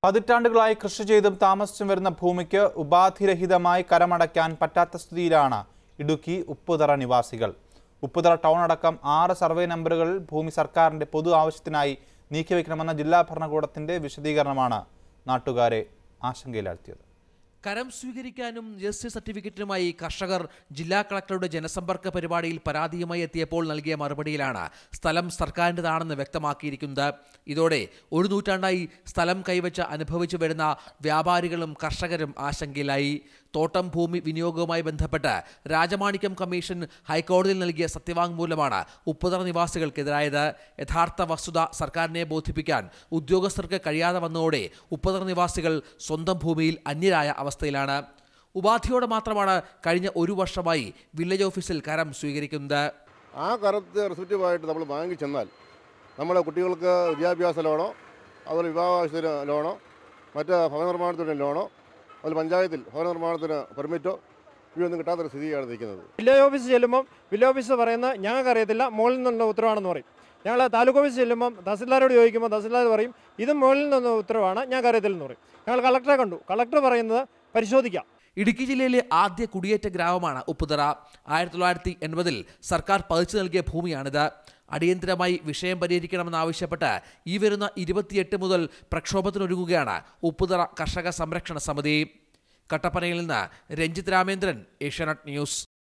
പതിറ്റാണ്ടുകളായി കൃഷി ചെയ്തും താമസിച്ചും വരുന്ന ഭൂമിക്ക് ഉപാധിരഹിതമായി കരമടയ്ക്കാൻ പറ്റാത്ത സ്ഥിതിയിലാണ് ഇടുക്കി ഉപ്പുതറ നിവാസികൾ ഉപ്പുതറ ടൗൺ അടക്കം ആറ് സർവേ നമ്പറുകളിൽ ഭൂമി സർക്കാരിന്റെ പൊതു ആവശ്യത്തിനായി നീക്കിവെക്കണമെന്ന ജില്ലാ ഭരണകൂടത്തിന്റെ വിശദീകരണമാണ് നാട്ടുകാരെ ആശങ്കയിലാഴ്ത്തിയത് കരം സ്വീകരിക്കാനും രജിസ്റ്റർ സർട്ടിഫിക്കറ്റിനുമായി കർഷകർ ജില്ലാ കളക്ടറുടെ ജനസമ്പർക്ക പരിപാടിയിൽ പരാതിയുമായി എത്തിയപ്പോൾ നൽകിയ മറുപടിയിലാണ് സ്ഥലം സർക്കാരിൻ്റെതാണെന്ന് വ്യക്തമാക്കിയിരിക്കുന്നത് ഇതോടെ ഒരു നൂറ്റാണ്ടായി സ്ഥലം കൈവച്ച് അനുഭവിച്ചു വരുന്ന വ്യാപാരികളും കർഷകരും ആശങ്കയിലായി തോട്ടം ഭൂമി വിനിയോഗവുമായി ബന്ധപ്പെട്ട് രാജമാണിക്യം കമ്മീഷൻ ഹൈക്കോടതിയിൽ നൽകിയ സത്യവാങ്മൂലമാണ് ഉപ്പുതറ നിവാസികൾക്കെതിരായത് യഥാർത്ഥ വസ്തുത സർക്കാരിനെ ബോധിപ്പിക്കാൻ ഉദ്യോഗസ്ഥർക്ക് കഴിയാതെ വന്നതോടെ ഉപ്പുതറ നിവാസികൾ സ്വന്തം ഭൂമിയിൽ അന്യരായ അവസ്ഥയിലാണ് ഉപാധിയോടെ മാത്രമാണ് കഴിഞ്ഞ ഒരു വർഷമായി വില്ലേജ് ഓഫീസിൽ കരം സ്വീകരിക്കുന്നത് ആ കറക്റ്റ് റെസിപ്റ്റീവായിട്ട് നമ്മൾ ബാങ്കിൽ ചെന്നാൽ നമ്മുടെ കുട്ടികൾക്ക് വിദ്യാഭ്യാസ ലോണോ അതുപോലെ വിവാഹാവശ്യത്തിന് ലോണോ മറ്റ് ഭവന നിർമ്മാണത്തിന് ലോണോ അതുപോലെ പഞ്ചായത്തിൽ ഭവന നിർമ്മാണത്തിന് പെർമിറ്റോ ഇവയൊന്നും കിട്ടാത്തൊരു സ്ഥിതിയാണ് നിൽക്കുന്നത് വില്ലേജ് ഓഫീസ് ചെല്ലുമ്പം വില്ലേജ് ഓഫീസ് പറയുന്നത് ഞങ്ങൾക്ക് അറിയത്തില്ല മുകളിൽ നിന്നുള്ള ഉത്തരവാണെന്ന് പറയും ഞങ്ങൾ താലൂക്ക് ഓഫീസ് ചെല്ലുമ്പം തഹസിൽദാരോട് ചോദിക്കുമ്പോൾ തഹസിൽദാർ പറയും ഇത് മുകളിൽ നിന്നുള്ള ഉത്തരവാണ് ഞങ്ങൾക്ക് അറിയത്തില്ലെന്ന് പറയും ഞങ്ങൾ കളക്ടറെ കണ്ടു കളക്ടർ പറയുന്നത് പരിശോധിക്കാം ഇടുക്കി ജില്ലയിലെ ആദ്യ കുടിയേറ്റ ഗ്രാമമാണ് ഉപ്പുതറ ആയിരത്തി തൊള്ളായിരത്തി എൺപതിൽ സർക്കാർ പതിച്ചു നൽകിയ ഭൂമിയാണിത് അടിയന്തരമായി വിഷയം പരിഹരിക്കണമെന്നാവശ്യപ്പെട്ട് ഈ വരുന്ന ഇരുപത്തിയെട്ട് മുതൽ പ്രക്ഷോഭത്തിനൊരുങ്ങുകയാണ് ഉപ്പുതറ കർഷക സംരക്ഷണ സമിതി കട്ടപ്പനയിൽ നിന്ന് രഞ്ജിത് രാമേന്ദ്രൻ ഏഷ്യാനെറ്റ് ന്യൂസ്